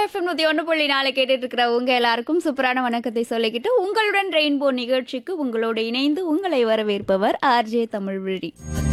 FM நூத்தி ஒன்று புள்ளி நாலு கேட்டுட்டு இருக்கிற உங்க எல்லாருக்கும் சூப்பரான வணக்கத்தை சொல்லிக்கிட்டு உங்களுடன் ரெயின்போ நிகழ்ச்சிக்கு உங்களோடு இணைந்து உங்களை வரவேற்பவர் ஆர்ஜே தமிழ்விழி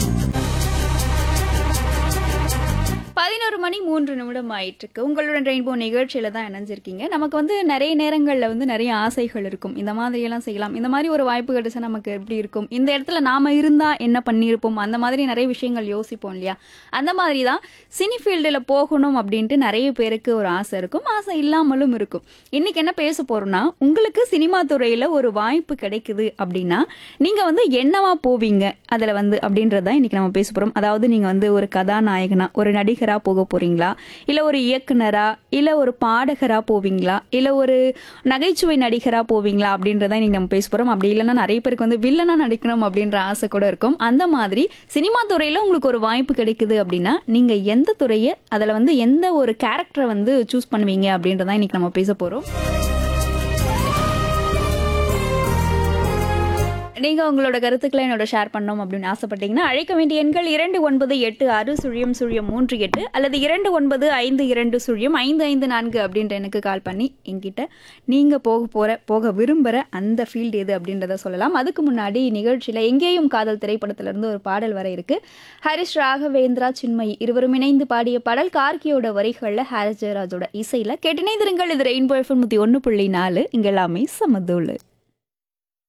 பதினோரு மணி மூன்று நிமிடம் ஆயிட்டிருக்கு உங்களுடன் ரெயின்போ நிகழ்ச்சியில தான் இணைஞ்சிருக்கீங்க நமக்கு வந்து நிறைய நேரங்களில் வந்து நிறைய ஆசைகள் இருக்கும் இந்த மாதிரியெல்லாம் செய்யலாம் இந்த மாதிரி ஒரு வாய்ப்பு கிடைச்சா நமக்கு எப்படி இருக்கும் இந்த இடத்துல நாம இருந்தா என்ன பண்ணியிருப்போம் அந்த மாதிரி நிறைய விஷயங்கள் யோசிப்போம் இல்லையா அந்த மாதிரி தான் சினி ஃபீல்டில் போகணும் அப்படின்ட்டு நிறைய பேருக்கு ஒரு ஆசை இருக்கும் ஆசை இல்லாமலும் இருக்கும் இன்னைக்கு என்ன பேச போறோம்னா உங்களுக்கு சினிமா துறையில ஒரு வாய்ப்பு கிடைக்குது அப்படின்னா நீங்க வந்து என்னவா போவீங்க அதுல வந்து அப்படின்றத இன்னைக்கு நம்ம பேச போறோம் அதாவது நீங்க வந்து ஒரு கதாநாயகனா ஒரு நடிகரா போக போறீங்களா இல்ல ஒரு இயக்குனரா இல்ல ஒரு பாடகரா போவீங்களா இல்ல ஒரு நகைச்சுவை நடிகரா போவீங்களா அப்படின்றத இன்னைக்கு நம்ம பேச போறோம் அப்படி இல்லைன்னா நிறைய பேருக்கு வந்து வில்லனா நடிக்கணும் அப்படின்ற ஆசை கூட இருக்கும் அந்த மாதிரி சினிமா துறையில உங்களுக்கு ஒரு வாய்ப்பு கிடைக்குது அப்படின்னா நீங்க எந்த துறையை அதுல வந்து எந்த ஒரு கேரக்டரை வந்து சூஸ் பண்ணுவீங்க அப்படின்றத இன்னைக்கு நம்ம பேச போறோம் நீங்க உங்களோட கருத்துக்களை என்னோட ஷேர் பண்ணணும் அப்படின்னு ஆசைப்பட்டீங்கன்னா அழைக்க வேண்டிய எண்கள் இரண்டு ஒன்பது எட்டு ஆறு சுழியம் சுழியம் மூன்று எட்டு அல்லது இரண்டு ஒன்பது ஐந்து இரண்டு சுழியம் ஐந்து ஐந்து நான்கு அப்படின்ற எனக்கு கால் பண்ணி என்கிட்ட நீங்க போக போற போக விரும்புற அந்த ஃபீல்டு எது அப்படின்றத சொல்லலாம் அதுக்கு முன்னாடி நிகழ்ச்சியில எங்கேயும் காதல் திரைப்படத்துல இருந்து ஒரு பாடல் வர இருக்கு ஹரிஷ் ராகவேந்திரா சின்மயி இருவரும் இணைந்து பாடிய பாடல் கார்கியோட வரிகள்ல ஹாரிஸ் ஜெயராஜோட இசையில கேட்டினைந்திருங்கள் இது ரெயின்போ எஃப்எம் நூத்தி ஒன்று புள்ளி நாலு இங்க எல்லாமே சமதூளு